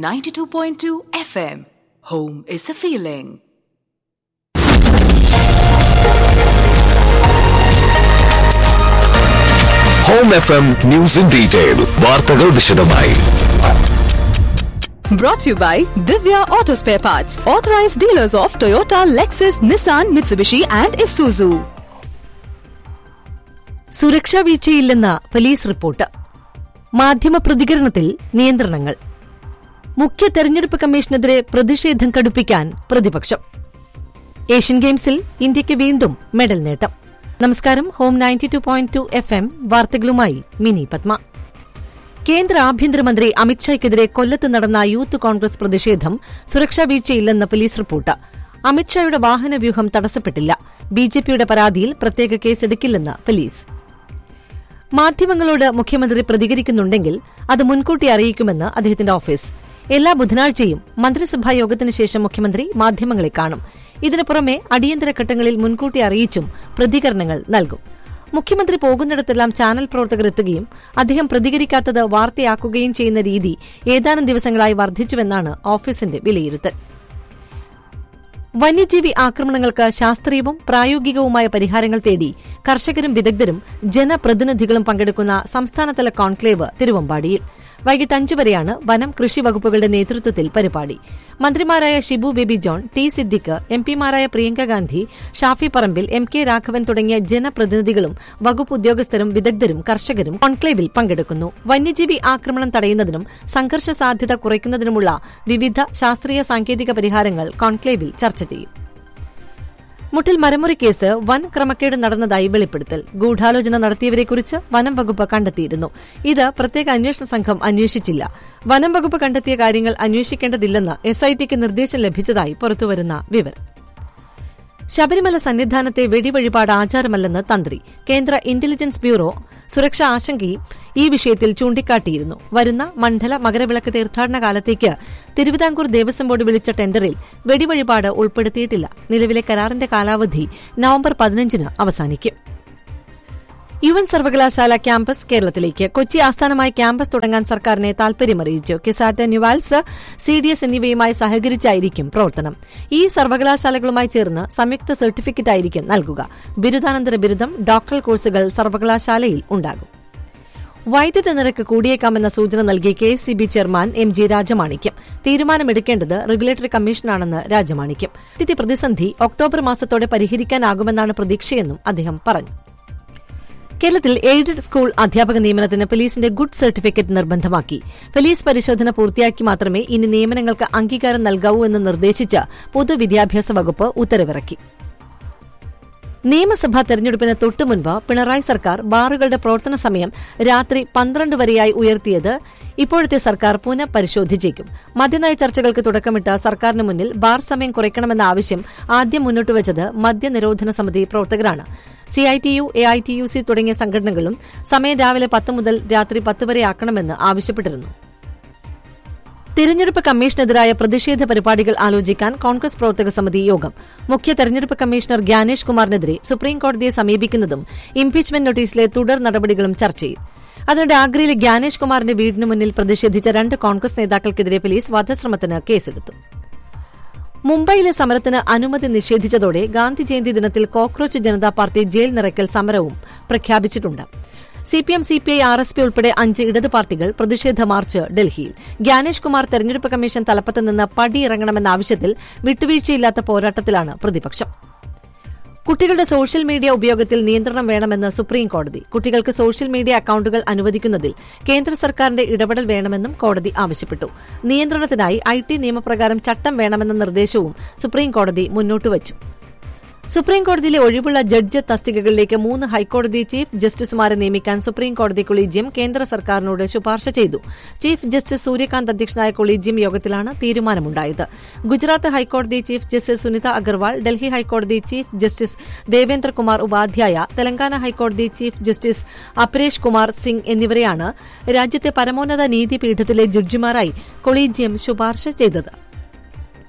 92.2 FM. Home is a feeling. Home F M news in detail വാർത്തകൾ വിശദമായി Brought to you by Divya Auto Spare Parts, authorized dealers of Toyota, Lexus, Nissan, Mitsubishi, and Isuzu. സുരക്ഷാ വീഴ്ചയില്ലെന്ന police report മാധ്യമ പ്രതികരണത്തിൽ നിയന്ത്രണങ്ങൾ മുഖ്യ തെരഞ്ഞെടുപ്പ് കമ്മീഷനെതിരെ പ്രതിഷേധം കടുപ്പിക്കാൻ പ്രതിപക്ഷം ഏഷ്യൻ ഗെയിംസിൽ ഇന്ത്യയ്ക്ക് വീണ്ടും മെഡൽ നേട്ടം നമസ്കാരം home ninety two point two F M വാർത്തകളുമായി മിനി പത്മ കേന്ദ്ര ആഭ്യന്തരമന്ത്രി അമിത്ഷായ്ക്കെതിരെ കൊല്ലത്ത് നടന്ന യൂത്ത് കോൺഗ്രസ് പ്രതിഷേധം സുരക്ഷാ വീഴ്ചയില്ലെന്ന പോലീസ് റിപ്പോർട്ട് അമിത്ഷായുടെ വാഹനവ്യൂഹം തടസ്സപ്പെട്ടില്ല ബിജെപിയുടെ പരാതിയിൽ പ്രത്യേക കേസെടുക്കില്ലെന്ന് പോലീസ് മാധ്യമങ്ങളോട് മുഖ്യമന്ത്രി പ്രതികരിക്കുന്നുണ്ടെങ്കിൽ അത് മുൻകൂട്ടി അറിയിക്കുമെന്ന് അദ്ദേഹത്തിന്റെ ഓഫീസ് എല്ലാ ബുധനാഴ്ചയും മന്ത്രിസഭാ യോഗത്തിന് ശേഷം മുഖ്യമന്ത്രി മാധ്യമങ്ങളെ കാണും ഇതിനു പുറമെ അടിയന്തര ഘട്ടങ്ങളിൽ മുൻകൂട്ടി അറിയിച്ചും പ്രതികരണങ്ങൾ നൽകും മുഖ്യമന്ത്രി പോകുന്നിടത്തെല്ലാം ചാനൽ പ്രവർത്തകർ എത്തുകയും അദ്ദേഹം പ്രതികരിക്കാത്തത് വാർത്തയാക്കുകയും ചെയ്യുന്ന രീതി ഏതാനും ദിവസങ്ങളായി വർദ്ധിച്ചുവെന്നാണ് ഓഫീസിന്റെ വിലയിരുത്തൽ വന്യജീവി ആക്രമണങ്ങൾക്ക് ശാസ്ത്രീയവും പ്രായോഗികവുമായ പരിഹാരങ്ങൾ തേടി കർഷകരും വിദഗ്ധരും ജനപ്രതിനിധികളും പങ്കെടുക്കുന്ന സംസ്ഥാനതല കോൺക്ലേവ് തിരുവമ്പാടിയിൽ വൈകിട്ട് അഞ്ചു വരെയാണ് വനം കൃഷി വകുപ്പുകളുടെ നേതൃത്വത്തിൽ പരിപാടി മന്ത്രിമാരായ ഷിബു ബേബി ജോൺ ടി സിദ്ദിഖ് എം പിമാരായ പ്രിയങ്ക ഗാന്ധി ഷാഫി പറമ്പിൽ എം കെ രാഘവൻ തുടങ്ങിയ ജനപ്രതിനിധികളും വകുപ്പ് ഉദ്യോഗസ്ഥരും വിദഗ്ധരും കർഷകരും കോൺക്ലേവിൽ പങ്കെടുക്കുന്നു വന്യജീവി ആക്രമണം തടയുന്നതിനും സംഘർഷ സാധ്യത കുറയ്ക്കുന്നതിനുമുള്ള വിവിധ ശാസ്ത്രീയ സാങ്കേതിക പരിഹാരങ്ങൾ കോൺക്ലേവിൽ ചർച്ച ചെയ്യും മുട്ടിൽ മരമുറി കേസ് വൻ ക്രമക്കേട് നടന്നതായി വെളിപ്പെടുത്തൽ ഗൂഢാലോചന നടത്തിയവരെക്കുറിച്ച് വനം വകുപ്പ് കണ്ടെത്തിയിരുന്നു ഇത് പ്രത്യേക അന്വേഷണ സംഘം അന്വേഷിച്ചില്ല വനം വകുപ്പ് കണ്ടെത്തിയ കാര്യങ്ങൾ അന്വേഷിക്കേണ്ടതില്ലെന്ന് എസ്ഐടിക്ക് നിർദ്ദേശം ലഭിച്ചതായി പുറത്തുവരുന്ന വിവരം ശബരിമല സന്നിധാനത്തെ വെടിവഴിപാട് ആചാരമല്ലെന്ന് തന്ത്രി കേന്ദ്ര ഇന്റലിജൻസ് ബ്യൂറോ സുരക്ഷാ ആശങ്കയും ഈ വിഷയത്തിൽ ചൂണ്ടിക്കാട്ടിയിരുന്നു വരുന്ന മണ്ഡല മകരവിളക്ക് തീർത്ഥാടന കാലത്തേക്ക് തിരുവിതാംകൂർ ദേവസ്വം ബോർഡ് വിളിച്ച ടെൻഡറിൽ വെടിവഴിപാട് ഉൾപ്പെടുത്തിയിട്ടില്ല നിലവിലെ കരാറിന്റെ കാലാവധി നവംബർ പതിനഞ്ചിന് അവസാനിക്കും യു എൻ സർവകലാശാല ക്യാമ്പസ് കേരളത്തിലേക്ക് കൊച്ചി ആസ്ഥാനമായി ക്യാമ്പസ് തുടങ്ങാൻ സർക്കാരിനെ താൽപര്യമറിയിച്ചു കിസാറ്റ് ന്യൂവാൽസ് സി ഡി എസ് എന്നിവയുമായി സഹകരിച്ചായിരിക്കും പ്രവർത്തനം ഈ സർവകലാശാലകളുമായി ചേർന്ന് സംയുക്ത സർട്ടിഫിക്കറ്റ് ആയിരിക്കും നൽകുക ബിരുദാനന്തര ബിരുദം ഡോക്ടറൽ കോഴ്സുകൾ സർവകലാശാലയിൽ ഉണ്ടാകും വൈദ്യുതി നിരക്ക് കൂടിയേക്കാമെന്ന സൂചന നൽകി K S C B chairman M G Rajamanickam തീരുമാനമെടുക്കേണ്ടത് റെഗുലേറ്ററി കമ്മീഷനാണെന്ന് രാജമാണിക്യം സ്ഥിതി പ്രതിസന്ധി ഒക്ടോബർ മാസത്തോടെ പരിഹരിക്കാനാകുമെന്നാണ് പ്രതീക്ഷയെന്നും അദ്ദേഹം പറഞ്ഞു കേരളത്തിൽ എയ്ഡഡ് സ്കൂൾ അധ്യാപക നിയമനത്തിന് പോലീസിന്റെ ഗുഡ് സർട്ടിഫിക്കറ്റ് നിർബന്ധമാക്കി പോലീസ് പരിശോധന പൂർത്തിയാക്കി മാത്രമേ ഇനി നിയമനങ്ങൾക്ക് അംഗീകാരം നൽകാവൂ എന്ന് നിർദ്ദേശിച്ച് പൊതുവിദ്യാഭ്യാസ വകുപ്പ് ഉത്തരവിറക്കി നിയമസഭാ തെരഞ്ഞെടുപ്പിന് തൊട്ടുമുൻപ് പിണറായി സർക്കാർ ബാറുകളുടെ പ്രവർത്തന സമയം രാത്രി പന്ത്രണ്ട് വരെയായി ഉയർത്തിയത് ഇപ്പോഴത്തെ സർക്കാർ പുനഃപരിശോധിച്ചേക്കും മദ്യനയ ചർച്ചകൾക്ക് തുടക്കമിട്ട സർക്കാരിന് മുന്നിൽ ബാർ സമയം കുറയ്ക്കണമെന്ന ആവശ്യം ആദ്യം മുന്നോട്ടുവച്ചത് മദ്യനിരോധന സമിതി പ്രവർത്തകരാണ് സിഐടിയു എഐടിയുസി തുടങ്ങിയ സംഘടനകളും സമയം രാവിലെ പത്ത് മുതൽ രാത്രി പത്ത് വരെ ആക്കണമെന്ന് ആവശ്യപ്പെട്ടിരുന്നു തിരഞ്ഞെടുപ്പ് കമ്മീഷനെതിരായ പ്രതിഷേധ പരിപാടികൾ ആലോചിക്കാൻ കോൺഗ്രസ് പ്രവർത്തക സമിതി യോഗം മുഖ്യ തെരഞ്ഞെടുപ്പ് കമ്മീഷണർ ഗ്യാനേഷ് കുമാറിനെതിരെ സുപ്രീംകോടതിയെ സമീപിക്കുന്നതും ഇംപീച്ച്മെന്റ് നോട്ടീസിലെ തുടർ നടപടികളും ചർച്ച ചെയ്യും അതിനിടെ ആഗ്രയിലെ ഗ്യാനേഷ് കുമാറിന്റെ വീടിന് മുന്നിൽ പ്രതിഷേധിച്ച രണ്ട് കോൺഗ്രസ് നേതാക്കൾക്കെതിരെ പോലീസ് വധശ്രമത്തിന് കേസെടുത്തു മുംബൈയിലെ സമരത്തിന് അനുമതി നിഷേധിച്ചതോടെ ഗാന്ധി ജയന്തി ദിനത്തിൽ കോക്രോച്ച് ജനതാ പാർട്ടി ജയിൽ നിറയ്ക്കൽ സമരവും പ്രഖ്യാപിച്ചിട്ടുണ്ട് CPM CPI R S P ഉൾപ്പെടെ അഞ്ച് ഇടത് പാർട്ടികൾ പ്രതിഷേധ മാർച്ച് ഡൽഹിയിൽ ഗ്യാനേഷ് കുമാർ തെരഞ്ഞെടുപ്പ് കമ്മീഷൻ തലപ്പത്ത് നിന്ന് പടിയിറങ്ങണമെന്ന ആവശ്യത്തിൽ വിട്ടുവീഴ്ചയില്ലാത്ത പോരാട്ടത്തിലാണ് പ്രതിപക്ഷം കുട്ടികളുടെ സോഷ്യൽ മീഡിയ ഉപയോഗത്തിൽ നിയന്ത്രണം വേണമെന്ന് സുപ്രീം കോടതി കുട്ടികൾക്ക് സോഷ്യൽ മീഡിയ അക്കൌണ്ടുകൾ അനുവദിക്കുന്നതിൽ കേന്ദ്ര സർക്കാരിന്റെ ഇടപെടൽ വേണമെന്നും കോടതി ആവശ്യപ്പെട്ടു നിയന്ത്രണത്തിനായി ഐ ടി നിയമപ്രകാരം ചട്ടം വേണമെന്ന നിർദ്ദേശവും സുപ്രീം കോടതി മുന്നോട്ടുവച്ചു സുപ്രീം കോടതിയിലെ ഒഴിവുള്ള ജഡ്ജ് തസ്തികകളിലേക്ക് മൂന്ന് ഹൈക്കോടതി ചീഫ് ജസ്റ്റിസുമാരെ നിയമിക്കാൻ സുപ്രീം കോടതി കൊളീജിയം കേന്ദ്ര സർക്കാരിനോട് ശുപാർശ ചെയ്തു ചീഫ് ജസ്റ്റിസ് സൂര്യകാന്ത് അധ്യക്ഷനായ കൊളീജിയം യോഗത്തിലാണ് തീരുമാനമുണ്ടായത് ഗുജറാത്ത് ഹൈക്കോടതി ചീഫ് ജസ്റ്റിസ് സുനിത അഗർവാൾ ഡൽഹി ഹൈക്കോടതി ചീഫ് ജസ്റ്റിസ് ദേവേന്ദ്രകുമാർ ഉപാധ്യായ തെലങ്കാന ഹൈക്കോടതി ചീഫ് ജസ്റ്റിസ് അപരേഷ് കുമാർ സിംഗ് എന്നിവരെയാണ് രാജ്യത്തെ പരമോന്നത നീതിപീഠത്തിലെ ജഡ്ജിമാരായി കൊളീജിയം ശുപാർശ ചെയ്തത്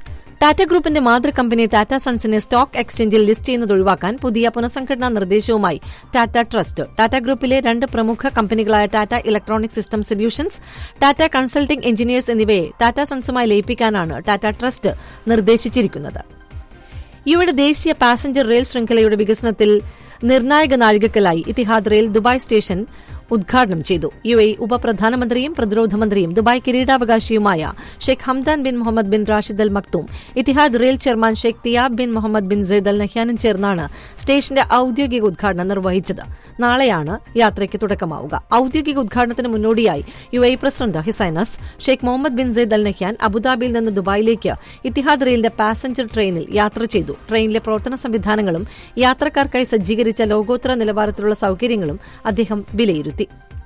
ടാറ്റ ഗ്രൂപ്പിന്റെ മാതൃ കമ്പനി ടാറ്റ സൺസിനെ സ്റ്റോക്ക് എക്സ്ചേഞ്ചിൽ ലിസ്റ്റ് ചെയ്യുന്നത് ഒഴിവാക്കാൻ പുതിയ പുനഃസംഘടനാ നിർദ്ദേശവുമായി ടാറ്റ ട്രസ്റ്റ് ടാറ്റ ഗ്രൂപ്പിലെ രണ്ട് പ്രമുഖ കമ്പനികളായ Tata electronic system solutions Tata consulting engineers എന്നിവയെ ടാറ്റ സൺസുമായി ലയിപ്പിക്കാനാണ് ടാറ്റ ട്രസ്റ്റ് നിർദ്ദേശിച്ചിരിക്കുന്നത് യുയുടെ ദേശീയ പാസഞ്ചർ റെയിൽ ശൃംഖലയുടെ വികസനത്തിൽ നിർണായക നാഴികക്കലായി ഇത്തിഹാദ് റെയിൽ ദുബായ് സ്റ്റേഷൻ ഉദ്ഘാടനം ചെയ്തു യു എ ഉപപ്രധാനമന്ത്രിയും പ്രതിരോധ മന്ത്രിയും ദുബായ് കിരീടാവകാശിയുമായ Sheikh Hamdan bin Mohammed bin Rashid Al Maktoum Etihad rail chairman Sheikh Theyab bin Mohammed bin Zayed Al നഹ്യാനും ചേർന്നാണ് സ്റ്റേഷന്റെ ഔദ്യോഗിക ഉദ്ഘാടനം നിർവഹിച്ചത് നാളെയാണ് യാത്രയ്ക്ക് തുടക്കമാവുക ഔദ്യോഗിക ഉദ്ഘാടനത്തിന് മുന്നോടിയായി U A president His Highness Sheikh Mohammed bin Zayed Al Nahyan അബുദാബിയിൽ നിന്ന് ദുബായിലേക്ക് ഇത്തിഹാദ് റെയിലിന്റെ പാസഞ്ചർ ട്രെയിനിൽ യാത്ര ചെയ്തു ട്രെയിനിലെ പ്രവർത്തന സംവിധാനങ്ങളും യാത്രക്കാർക്കായി സജ്ജീകരിച്ച ലോകോത്തര നിലവാരത്തിലുള്ള സൌകര്യങ്ങളും അദ്ദേഹം വിലയിരുത്തി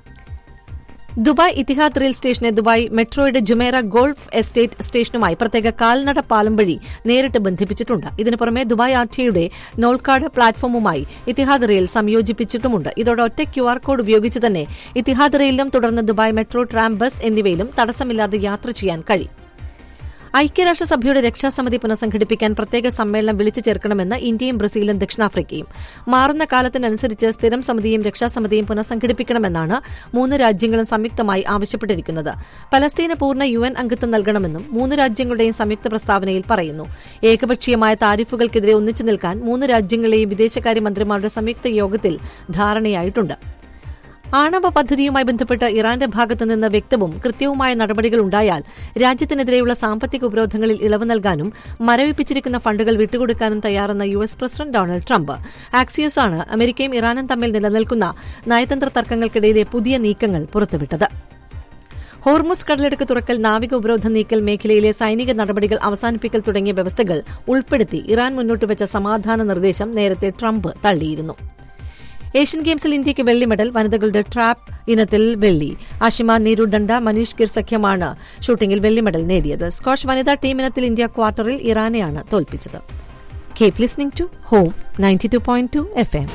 ദുബായ് ഇത്തിഹാദ് റെയിൽ സ്റ്റേഷനെ ദുബായ് മെട്രോയുടെ ജുമേറ ഗോൾഫ് എസ്റ്റേറ്റ് സ്റ്റേഷനുമായി പ്രത്യേക കാൽനട പാലം വഴി നേരിട്ട് ബന്ധിപ്പിച്ചിട്ടുണ്ട് ഇതിനു പുറമെ ദുബായ് ആർടിയുടെ നോൾക്കാട് പ്ലാറ്റ്ഫോമുമായി ഇത്തിഹാദ് റെയിൽ സംയോജിപ്പിച്ചിട്ടുമുണ്ട് ഇതോടെ ഒറ്റ ക്യു ആർ കോഡ് ഉപയോഗിച്ച് തന്നെ ഇത്തിഹാദ് റെയിലിലും തുടർന്ന് ദുബായ് മെട്രോ ട്രാം ബസ് എന്നിവയിലും തടസ്സമില്ലാതെ യാത്ര ചെയ്യാൻ കഴിയും ഐക്യരാഷ്ട്രസഭയുടെ രക്ഷാസമിതി പുനഃസംഘടിപ്പിക്കാൻ പ്രത്യേക സമ്മേളനം വിളിച്ചു ചേർക്കണമെന്ന് ഇന്ത്യയും ബ്രസീലും ദക്ഷിണാഫ്രിക്കയും മാറുന്ന കാലത്തിനനുസരിച്ച് സ്ഥിരം സമിതിയും രക്ഷാസമിതിയും പുനഃസംഘടിപ്പിക്കണമെന്നാണ് മൂന്ന് രാജ്യങ്ങളും സംയുക്തമായി ആവശ്യപ്പെട്ടിരിക്കുന്നത് പലസ്തീന് പൂർണ്ണ യു എൻ അംഗത്വം നൽകണമെന്നും മൂന്ന് രാജ്യങ്ങളുടെയും സംയുക്ത പ്രസ്താവനയിൽ പറയുന്നു ഏകപക്ഷീയമായ താരിഫുകൾക്കെതിരെ ഒന്നിച്ചു നിൽക്കാൻ മൂന്ന് രാജ്യങ്ങളെയും വിദേശകാര്യമന്ത്രിമാരുടെ സംയുക്ത യോഗത്തിൽ ധാരണയായിട്ടുണ്ട് ആണവ പദ്ധതിയുമായി ബന്ധപ്പെട്ട് ഇറാന്റെ ഭാഗത്തു നിന്ന് വ്യക്തവും കൃത്യവുമായ നടപടികൾ ഉണ്ടായാൽ രാജ്യത്തിനെതിരെയുള്ള സാമ്പത്തിക ഉപരോധങ്ങളിൽ ഇളവ് നൽകാനും മരവിപ്പിച്ചിരിക്കുന്ന ഫണ്ടുകൾ വിട്ടുകൊടുക്കാനും തയ്യാറെന്ന U S president Donald Trump Axios ആണ് അമേരിക്കയും ഇറാനും തമ്മിൽ നിലനിൽക്കുന്ന നയതന്ത്ര തർക്കങ്ങൾക്കിടയിലെ പുതിയ നീക്കങ്ങൾ പുറത്തുവിട്ടത് ഹോർമുസ് കടലെടുക്ക് തുറക്കൽ നാവിക ഉപരോധം നീക്കൽ മേഖലയിലെ സൈനിക നടപടികൾ അവസാനിപ്പിക്കൽ തുടങ്ങിയ വ്യവസ്ഥകൾ ഉൾപ്പെടുത്തി ഇറാൻ മുന്നോട്ടുവച്ച സമാധാന നിർദ്ദേശം നേരത്തെ ട്രംപ് തള്ളിയിരുന്നു ഏഷ്യൻ ഗെയിംസിൽ ഇന്ത്യയ്ക്ക് വെള്ളി മെഡൽ വനിതകളുടെ ട്രാപ്പ് ഇനത്തിൽ വെള്ളി ആഷിമ നീരു ഡണ്ട മനീഷ് കിർ സഖ്യമാണ് ഷൂട്ടിംഗിൽ വെള്ളി മെഡൽ നേടിയത് സ്കോഷ് വനിതാ ടീം ഇനത്തിൽ ഇന്ത്യ ക്വാർട്ടറിൽ ഇറാനെയാണ് തോൽപ്പിച്ചത് keep listening to home ninety two point two F M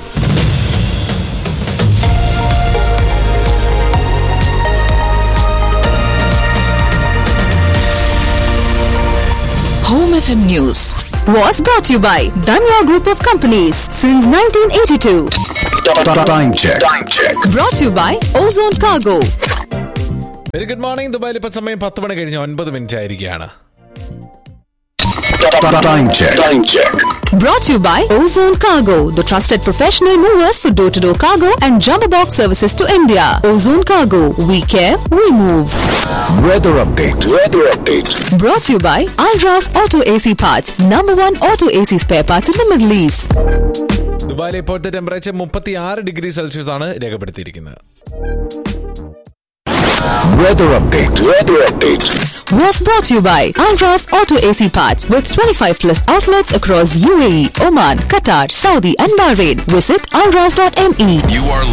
Home FM News was brought to you by Danya Group of Companies since 1982. Time check. Time check. Brought to you by Ozone Cargo. Very good morning ദുബായിൽ ഇപ്പൊ സമയം പത്ത് മണി കഴിഞ്ഞ് ഒൻപത് minute ആയിരിക്കുകയാണ് Time check. Time check. Brought to you by Ozone Cargo, the trusted professional movers for door to door cargo and jumbo box services to India. Ozone Cargo, we care, we move. Weather update. Weather update. Brought to you by Alras Auto AC Parts, number one auto AC spare parts in the Middle East. ദുബായിലെ ഇപ്പോഴത്തെ temperature മുപ്പത്തി ആറ് degree Celsius ആണ് രേഖപ്പെടുത്തിയിരിക്കുന്നത് Weather update. Weather update. Was brought to you by Alras Auto AC Parts with 25 plus outlets across UAE, Oman, Qatar, Saudi, and Bahrain. Visit alras.me. You are